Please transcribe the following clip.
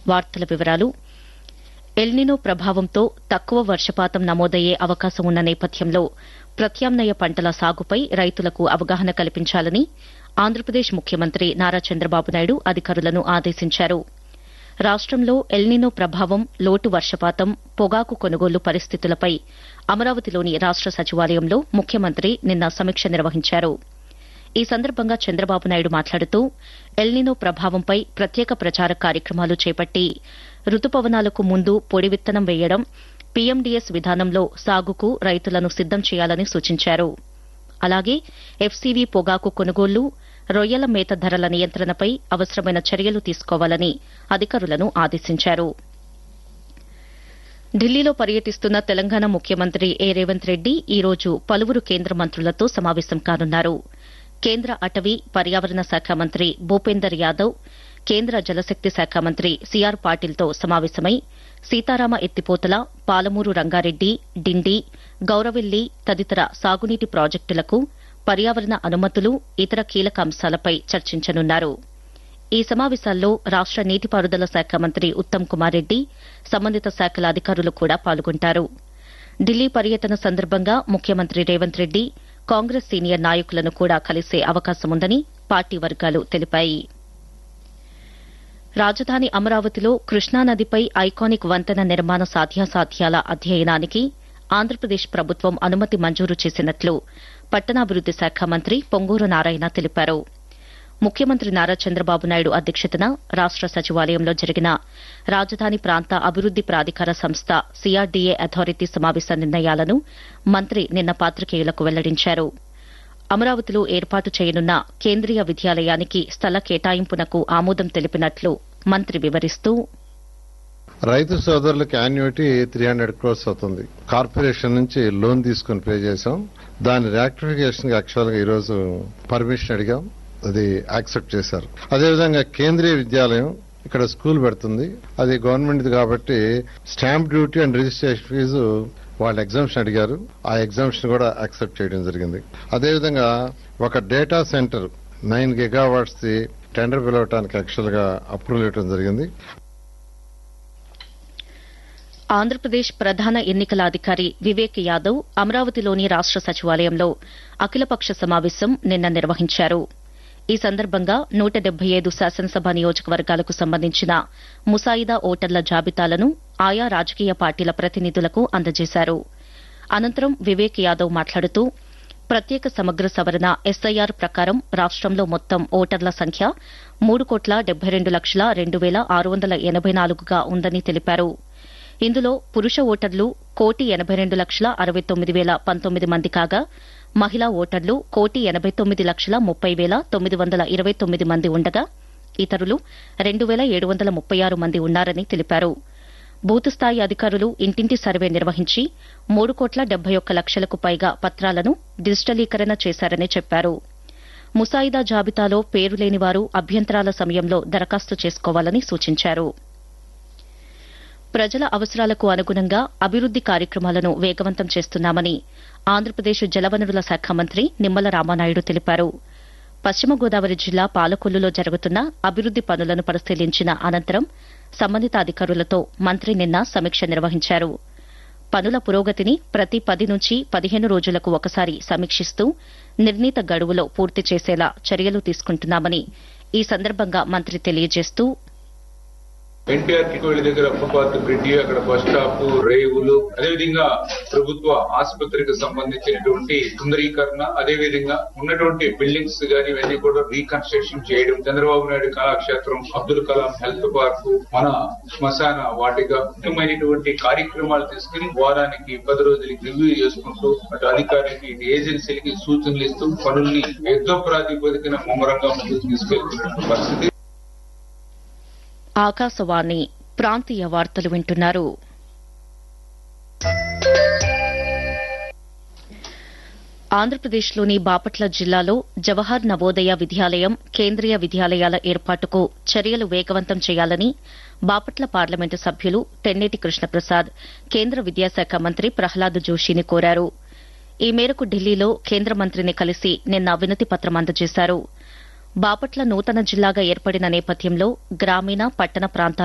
వార్తల వివరాలు ఎల్నినో ప్రభావంతో తక్కువ వర్షపాతం నమోదయ్యే అవకాశం ఉన్న నేపథ్యంలో ప్రత్యామ్నాయ పంటల సాగుపై రైతులకు అవగాహన కల్పించాలని ఆంధ్రప్రదేశ్ ముఖ్యమంత్రి నారా చంద్రబాబు నాయుడు అధికారులను ఆదేశించారు రాష్టంలో ఎల్నినో ప్రభావం లోటు వర్షపాతం పొగాకు కొనుగోలు పరిస్థితులపై అమరావతిలోని రాష్ట సచివాలయంలో ముఖ్యమంత్రి నిన్న సమీక్ష నిర్వహించారు ఈ సందర్భంగా చంద్రబాబు నాయుడు మాట్లాడుతూ ఎల్నినో ప్రభావంపై ప్రత్యేక ప్రచార కార్యక్రమాలు చేపట్టి రుతుపవనాలకు ముందు పొడి విత్తనం వేయడం పీఎండీఎస్ విధానంలో సాగుకు రైతులను సిద్దం చేయాలని సూచించారు అలాగే ఎఫ్సీవీ పొగాకు కొనుగోళ్లు రొయ్యల మేత ధరల నియంత్రణపై అవసరమైన చర్యలు తీసుకోవాలని అధికారులను ఆదేశించారు ఢిల్లీలో పర్యటిస్తున్న తెలంగాణ ముఖ్యమంత్రి ఏ రేవంత్ రెడ్డి ఈ రోజు పలువురు కేంద్ర మంత్రులతో సమావేశం కానున్నారు కేంద్ర అటవీ పర్యావరణ శాఖ మంత్రి భూపేందర్ యాదవ్ కేంద్ర జలశక్తి శాఖ మంత్రి సిఆర్ పాటిల్తో సమావేశమై సీతారామ ఎత్తిపోతల పాలమూరు రంగారెడ్డి డిండి గౌరవెల్లి తదితర సాగునీటి ప్రాజెక్టులకు పర్యావరణ అనుమతులు ఇతర కీలక అంశాలపై చర్చించనున్నారు ఈ సమావేశాల్లో రాష్ట నీటిపారుదల శాఖ మంత్రి ఉత్తమ్ కుమార్ రెడ్డి సంబంధిత శాఖల అధికారులు కూడా పాల్గొంటారు ఢిల్లీ పర్యటన సందర్భంగా ముఖ్యమంత్రి రేవంత్ రెడ్డి కాంగ్రెస్ సీనియర్ నాయకులను కూడా కలిసే అవకాశముందని పార్టీ వర్గాలు తెలిపాయి రాజధాని అమరావతిలో కృష్ణానదిపై ఐకానిక్ వంతెన నిర్మాణ సాధ్యాసాధ్యాల అధ్యయనానికి ఆంధ్రప్రదేశ్ ప్రభుత్వం అనుమతి మంజూరు చేసినట్లు పట్టణాభివృద్ది శాఖ మంత్రి పొంగూరు నారాయణ తెలిపారు ముఖ్యమంత్రి నారా చంద్రబాబు నాయుడు అధ్యక్షతన రాష్ట సచివాలయంలో జరిగిన రాజధాని ప్రాంత అభివృద్ది ప్రాధికార సంస్థ సీఆర్డీఏ అథారిటీ సమావేశ నిర్ణయాలను మంత్రి నిన్న పాత్రికేయులకు వెల్లడించారు అమరావతిలో ఏర్పాటు చేయనున్న కేంద్రీయ విద్యాలయానికి స్థల కేటాయింపునకు ఆమోదం తెలిపినట్లు మంత్రి వివరిస్తూ రైతు సోదరులకు యాన్యుటీ త్రీ హండ్రెడ్ క్రోర్స్ అవుతుంది కార్పొరేషన్ నుంచి లోన్ తీసుకుని పే చేశాం దాని రియాక్టిఫికేషన్ కి యాక్చువల్ గా ఈరోజు పర్మిషన్ అడిగాం అది యాక్సెప్ట్ చేశారు అదేవిధంగా కేంద్రీయ విద్యాలయం ఇక్కడ స్కూల్ పెడుతుంది అది గవర్నమెంట్ కాబట్టి stamp duty and registration fee వాళ్ళు ఎగ్జామ్షన్ అడిగారు ఆ ఎగ్జామ్షన్ కూడా యాక్సెప్ట్ చేయడం జరిగింది అదేవిధంగా ఒక data centre nine gigawatts the tender పిలవటానికి యాక్చువల్ గా అప్రూవల్ ఇవ్వడం జరిగింది ఆంధ్రప్రదేశ్ ప్రధాన ఎన్నికల అధికారి వివేక్ యాదవ్ అమరావతిలోని రాష్ట సచివాలయంలో అఖిలపక్ష సమావేశం నిన్న నిర్వహించారు ఈ సందర్భంగా నూట డెబ్బై ఐదు శాసనసభ నియోజకవర్గాలకు సంబంధించిన ముసాయిదా ఓటర్ల జాబితాలను ఆయా రాజకీయ పార్టీల ప్రతినిధులకు అందజేశారు అనంతరం వివేక్ యాదవ్ మాట్లాడుతూ ప్రత్యేక సమగ్ర సవరణ ఎస్ఐఆర్ ప్రకారం రాష్టంలో మొత్తం ఓటర్ల సంఖ్య మూడు కోట్ల డెబ్బై రెండు లక్షల రెండు వేల ఆరు వందల ఎనబై నాలుగుగా ఉందని తెలిపారు ఇందులో పురుష ఓటర్లు కోటి ఎనబై రెండు లక్షల అరవై తొమ్మిది వేల పంతొమ్మిది మంది కాగా మహిళా ఓటర్లు కోటి ఎనబై తొమ్మిది లక్షల ముప్పై వేల తొమ్మిది వందల ఇరవై తొమ్మిది మంది ఉండగా ఇతరులు రెండు వేల ఏడు వందల ముప్పై ఆరు మంది ఉన్నారని తెలిపారు బూత్ స్థాయి అధికారులు ఇంటింటి సర్వే నిర్వహించి మూడు కోట్ల డెబ్బై ఒక్క లక్షలకు పైగా పత్రాలను డిజిటలీకరణ చేశారని చెప్పారు ముసాయిదా జాబితాలో పేరు లేని వారు అభ్యంతరాల సమయంలో దరఖాస్తు చేసుకోవాలని సూచించారు ప్రజల అవసరాలకు అనుగుణంగా అభివృద్ది కార్యక్రమాలను వేగవంతం చేస్తున్నామని ఆంధ్రప్రదేశ్ జలవనరుల శాఖ మంత్రి నిమ్మల రామానాయుడు తెలిపారు పశ్చిమ గోదావరి జిల్లా పాలకొల్లులో జరుగుతున్న అభివృద్ది పనులను పరిశీలించిన అనంతరం సంబంధిత అధికారులతో మంత్రి నిన్న సమీక్ష నిర్వహించారు పనుల పురోగతిని ప్రతి పది నుంచి పదిహేను రోజులకు ఒకసారి సమీక్షిస్తూ నిర్ణీత గడువులో పూర్తి చేసేలా చర్యలు తీసుకుంటున్నామని ఈ సందర్భంగా మంత్రి తెలియజేస్తూ ఎన్టీఆర్ కికోళ్ళ దగ్గర ఫుట్పాత్ బ్రిడ్జి అక్కడ బస్ స్టాప్ రేవులు అదేవిధంగా ప్రభుత్వ ఆసుపత్రికి సంబంధించినటువంటి సుందరీకరణ అదేవిధంగా ఉన్నటువంటి బిల్డింగ్స్ గాని ఇవన్నీ కూడా రీకన్స్ట్రక్షన్ చేయడం చంద్రబాబు నాయుడు కళాక్షేత్రం అబ్దుల్ కలాం హెల్త్ పార్క్ మన శ్మశాన వాటిక ముఖ్యమైనటువంటి కార్యక్రమాలు తీసుకుని వారానికి పది రోజులకి రివ్యూ చేసుకుంటూ అటు అధికారులకి ఇటు ఏజెన్సీలకి సూచనలు ఇస్తూ పనుల్ని యుద్ధ ప్రాతిపదికన ముమ్మరంగా ముందుకు తీసుకెళ్తున్న పరిస్థితి ఆకాశవాణి ప్రాంతీయ వార్తలు వింటున్నారు ఆంధ్రప్రదేశ్లోని బాపట్ల జిల్లాలో జవహర్ నవోదయ విద్యాలయం కేంద్రీయ విద్యాలయాల ఏర్పాటుకు చర్యలు వేగవంతం చేయాలని బాపట్ల పార్లమెంటు సభ్యులు తెన్నేటి కృష్ణప్రసాద్ కేంద్ర విద్యాశాఖ మంత్రి ప్రహ్లాద్ జోషిని కోరారు ఈ మేరకు ఢిల్లీలో కేంద్ర మంత్రిని కలిసి నిన్న వినతి పత్రం అందజేశారు బాపట్ల నూతన జిల్లాగా ఏర్పడిన నేపథ్యంలో గ్రామీణ పట్టణ ప్రాంతాల